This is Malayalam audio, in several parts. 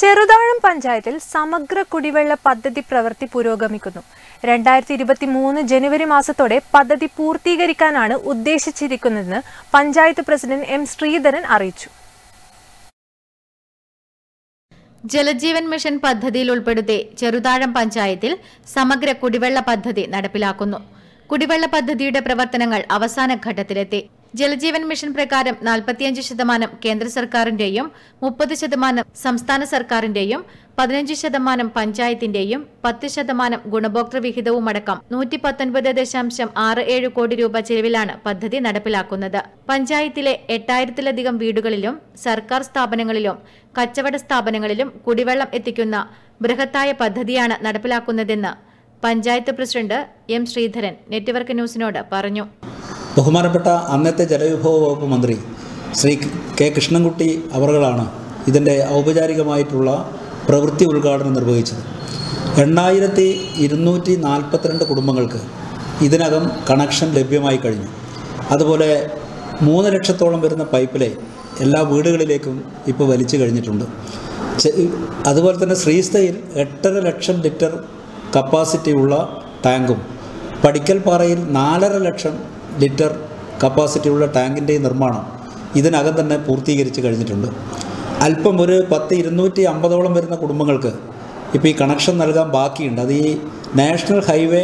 ചെറുതാഴം പഞ്ചായത്തിൽ സമഗ്ര കുടിവെള്ള പദ്ധതി പ്രവൃത്തി പുരോഗമിക്കുന്നു രണ്ടായിരത്തി ഇരുപത്തി മൂന്ന് ജനുവരി മാസത്തോടെ പദ്ധതി പൂർത്തീകരിക്കാനാണ് ഉദ്ദേശിച്ചിരിക്കുന്നതെന്ന് പഞ്ചായത്ത് പ്രസിഡന്റ് എം ശ്രീധരൻ അറിയിച്ചു ജലജീവൻ മിഷൻ പദ്ധതിയിൽ ഉൾപ്പെടുത്തി ചെറുതാഴം പഞ്ചായത്തിൽ സമഗ്ര കുടിവെള്ള പദ്ധതി നടപ്പിലാക്കുന്നു കുടിവെള്ള പദ്ധതിയുടെ പ്രവർത്തനങ്ങൾ അവസാന ഘട്ടത്തിലെത്തി ജലജീവൻ മിഷൻ പ്രകാരം നാൽപ്പത്തിയഞ്ച് ശതമാനം കേന്ദ്ര സർക്കാരിന്റെയും മുപ്പത് ശതമാനം സംസ്ഥാന സർക്കാരിന്റെയും പതിനഞ്ച് ശതമാനം പഞ്ചായത്തിന്റെയും പത്ത് ശതമാനം ഗുണഭോക്തൃ വിഹിതവുമടക്കം നൂറ്റി പത്തൊൻപത് ദശാംശം ആറ് ഏഴ് കോടി രൂപ ചെലവിലാണ് പദ്ധതി നടപ്പിലാക്കുന്നത് പഞ്ചായത്തിലെ എട്ടായിരത്തിലധികം വീടുകളിലും സർക്കാർ സ്ഥാപനങ്ങളിലും കച്ചവട സ്ഥാപനങ്ങളിലും കുടിവെള്ളം എത്തിക്കുന്ന ബൃഹത്തായ പദ്ധതിയാണ് നടപ്പിലാക്കുന്നതെന്ന് panchayat president M Sreedharan network ന്യൂസിനോട് പറഞ്ഞു ബഹുമാനപ്പെട്ട അന്നത്തെ ജലവിഭവ വകുപ്പ് മന്ത്രി ശ്രീ കെ കൃഷ്ണൻകുട്ടി അവറുകളാണ് ഇതിൻ്റെ ഔപചാരികമായിട്ടുള്ള പ്രവൃത്തി ഉദ്ഘാടനം നിർവഹിച്ചത് എണ്ണായിരത്തി ഇരുന്നൂറ്റി നാൽപ്പത്തിരണ്ട് കുടുംബങ്ങൾക്ക് ഇതിനകം കണക്ഷൻ ലഭ്യമായി കഴിഞ്ഞു അതുപോലെ മൂന്ന് ലക്ഷത്തോളം വരുന്ന പൈപ്പ് ലൈൻ എല്ലാ വീടുകളിലേക്കും ഇപ്പോൾ വലിച്ചു കഴിഞ്ഞിട്ടുണ്ട് ചെ- അതുപോലെ തന്നെ ശ്രീസ്തയിൽ എട്ടര ലക്ഷം ലിറ്റർ കപ്പാസിറ്റി ഉള്ള ടാങ്കും പടിക്കൽപ്പാറയിൽ നാലര ലക്ഷം ലിറ്റർ കപ്പാസിറ്റിയുള്ള ടാങ്കിൻ്റെ നിർമ്മാണം ഇതിനകം തന്നെ പൂർത്തീകരിച്ച് കഴിഞ്ഞിട്ടുണ്ട് അല്പം ഒരു പത്ത് ഇരുന്നൂറ്റി അമ്പതോളം വരുന്ന കുടുംബങ്ങൾക്ക് ഇപ്പോൾ ഈ കണക്ഷൻ നൽകാൻ ബാക്കിയുണ്ട് അത് ഈ നാഷണൽ ഹൈവേ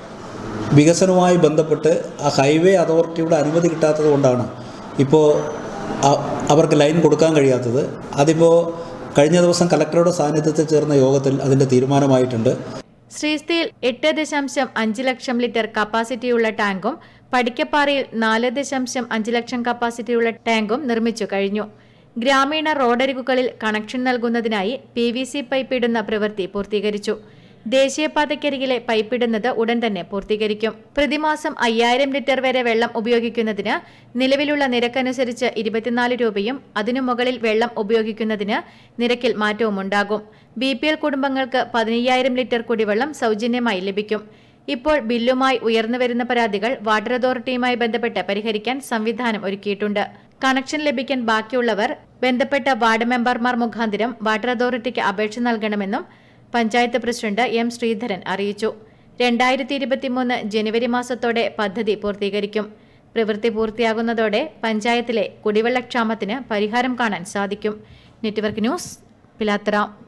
വികസനവുമായി ബന്ധപ്പെട്ട് ആ ഹൈവേ അതോറിറ്റിയുടെ അനുമതി കിട്ടാത്തത് കൊണ്ടാണ് ഇപ്പോൾ അ- അവർക്ക് ലൈൻ കൊടുക്കാൻ കഴിയാത്തത് അതിപ്പോൾ കഴിഞ്ഞ ദിവസം കലക്ടറുടെ സാന്നിധ്യത്തിൽ ചേർന്ന യോഗത്തിൽ അതിൻ്റെ തീരുമാനമായിട്ടുണ്ട് ശ്രീസ്തിയിൽ എട്ട് ദശാംശം അഞ്ച് ലക്ഷം ലിറ്റർ കപ്പാസിറ്റിയുള്ള ടാങ്കും പടിക്കപ്പാറയിൽ നാല് ദശാംശം അഞ്ച് ലക്ഷം കപ്പാസിറ്റിയുള്ള ടാങ്കും നിർമ്മിച്ചു കഴിഞ്ഞു ഗ്രാമീണ റോഡരികുകളിൽ കണക്ഷൻ നൽകുന്നതിനായി പി വി സി പൈപ്പ് ഇടുന്ന പ്രവൃത്തി പൂർത്തീകരിച്ചു ദേശീയപാതയ്ക്കരികിലെ പൈപ്പിടുന്നത് ഉടൻ തന്നെ പൂർത്തീകരിക്കും പ്രതിമാസം അയ്യായിരം ലിറ്റർ വരെ വെള്ളം ഉപയോഗിക്കുന്നതിന് നിലവിലുള്ള നിരക്കനുസരിച്ച് ഇരുപത്തിനാല് രൂപയും അതിനു മുകളിൽ വെള്ളം ഉപയോഗിക്കുന്നതിന് നിരക്കിൽ മാറ്റവുമുണ്ടാകും ബി പി എൽ കുടുംബങ്ങൾക്ക് പതിനയ്യായിരം ലിറ്റർ കുടിവെള്ളം സൗജന്യമായി ലഭിക്കും ഇപ്പോൾ ബില്ലുമായി ഉയർന്നുവരുന്ന പരാതികൾ വാട്ടർ അതോറിറ്റിയുമായി ബന്ധപ്പെട്ട് പരിഹരിക്കാൻ സംവിധാനം ഒരുക്കിയിട്ടുണ്ട് കണക്ഷൻ ലഭിക്കാൻ ബാക്കിയുള്ളവർ ബന്ധപ്പെട്ട വാർഡ് മെമ്പർമാർ മുഖാന്തരം വാട്ടർ അതോറിറ്റിക്ക് അപേക്ഷ നൽകണമെന്നും പഞ്ചായത്ത് പ്രസിഡന്റ് എം ശ്രീധരൻ അറിയിച്ചു രണ്ടായിരത്തി ഇരുപത്തിമൂന്ന് ജനുവരി മാസത്തോടെ പദ്ധതി പൂർത്തീകരിക്കും പ്രവൃത്തി പൂർത്തിയാകുന്നതോടെ പഞ്ചായത്തിലെ കുടിവെള്ളക്ഷാമത്തിന് പരിഹാരം കാണാൻ സാധിക്കും നെറ്റ്വർക്ക് ന്യൂസ് പിലാത്തറ